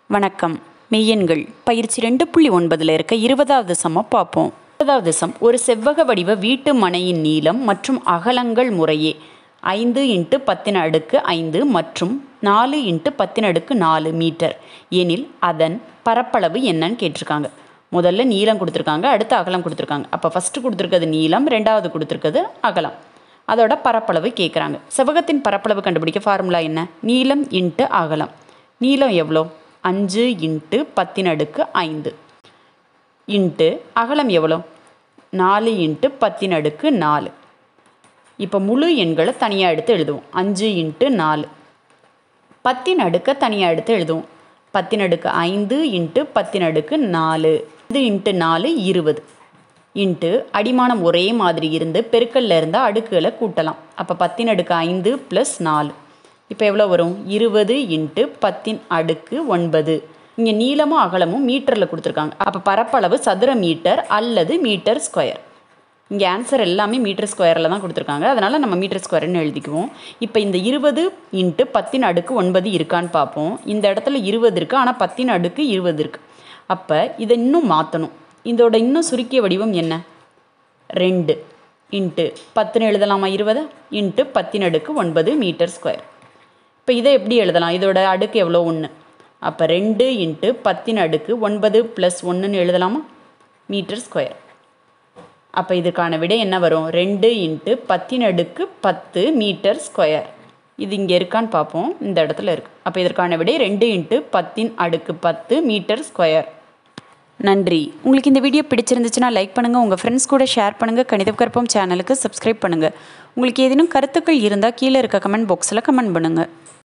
வணக்கம் மெய்யெண்கள் பயிற்சி ரெண்டு புள்ளி ஒன்பதில் இருக்க இருபதாவது சம பார்ப்போம் இருபதாவது சம் ஒரு செவ்வக வடிவ வீட்டு மனையின் நீளம் மற்றும் அகலங்கள் முறையே ஐந்து இன்ட்டு பத்தின் அடுக்கு ஐந்து மற்றும் நாலு இன்ட்டு பத்தின் அடுக்கு நாலு மீட்டர் எனில் அதன் பரப்பளவு என்னன்னு கேட்டிருக்காங்க முதல்ல நீளம் கொடுத்துருக்காங்க அடுத்து அகலம் கொடுத்துருக்காங்க அப்போ ஃபஸ்ட்டு கொடுத்துருக்கிறது நீளம் ரெண்டாவது கொடுத்துருக்கிறது அகலம் அதோட பரப்பளவு கேட்குறாங்க செவ்வகத்தின் பரப்பளவு கண்டுபிடிக்க ஃபார்முலா என்ன நீளம் இன்ட்டு அகலம் நீளம் எவ்வளோ அஞ்சு இன்ட்டு பத்தின் அடுக்கு ஐந்து இன்ட்டு அகலம் எவ்வளோ நாலு இன்ட்டு பத்தின் அடுக்கு நாலு இப்போ முழு எண்களை தனியாக எடுத்து எழுதுவோம் அஞ்சு இன்ட்டு நாலு பத்தின் அடுக்கை தனியாக எடுத்து எழுதுவோம் பத்தின் அடுக்கு ஐந்து இன்ட்டு பத்தின் அடுக்கு நாலு இது இன்ட்டு நாலு இருபது இன்ட்டு அடிமானம் ஒரே மாதிரி இருந்து பெருக்கல்ல இருந்தால் அடுக்குகளை கூட்டலாம் அப்போ பத்தின் அடுக்கு ஐந்து ப்ளஸ் நாலு இப்போ எவ்வளோ வரும் இருபது இன்ட்டு பத்தின் அடுக்கு ஒன்பது இங்கே நீளமும் அகலமும் மீட்டரில் கொடுத்துருக்காங்க அப்போ பரப்பளவு சதுர மீட்டர் அல்லது மீட்டர் ஸ்கொயர் இங்கே ஆன்சர் எல்லாமே மீட்டர் ஸ்கொயரில் தான் கொடுத்துருக்காங்க அதனால் நம்ம மீட்டர் ஸ்கொயர்னு எழுதிக்குவோம் இப்போ இந்த இருபது இன்ட்டு பத்தின் அடுக்கு ஒன்பது இருக்கான்னு பார்ப்போம் இந்த இடத்துல இருபது இருக்குது ஆனால் பத்தின் அடுக்கு இருபது இருக்குது அப்போ இதை இன்னும் மாற்றணும் இதோட இன்னும் சுருக்கிய வடிவம் என்ன ரெண்டு இன்ட்டு பத்துன்னு எழுதலாமா இருபது இன்ட்டு பத்தின் அடுக்கு ஒன்பது மீட்டர் ஸ்கொயர் இப்போ இதை எப்படி எழுதலாம் இதோட அடுக்கு எவ்வளோ ஒன்று அப்போ ரெண்டு இன்ட்டு பத்தின் அடுக்கு ஒன்பது ப்ளஸ் ஒன்றுன்னு எழுதலாமா மீட்டர் ஸ்கொயர் அப்போ இதுக்கான விடை என்ன வரும் ரெண்டு இன்ட்டு பத்தின் அடுக்கு பத்து மீட்டர் ஸ்கொயர் இது இங்கே இருக்கான்னு பார்ப்போம் இந்த இடத்துல இருக்குது அப்போ இதற்கான விடை ரெண்டு இன்ட்டு பத்தின் அடுக்கு பத்து மீட்டர் ஸ்கொயர் நன்றி உங்களுக்கு இந்த வீடியோ பிடிச்சிருந்துச்சுன்னா லைக் பண்ணுங்கள் உங்கள் ஃப்ரெண்ட்ஸ் கூட ஷேர் பண்ணுங்கள் கணிதம் கற்போம் சேனலுக்கு சப்ஸ்கிரைப் பண்ணுங்கள் உங்களுக்கு ஏதேனும் கருத்துக்கள் இருந்தால் கீழே இருக்க கமெண்ட் பாக்ஸில் கமெண்ட் பண்ணுங்கள்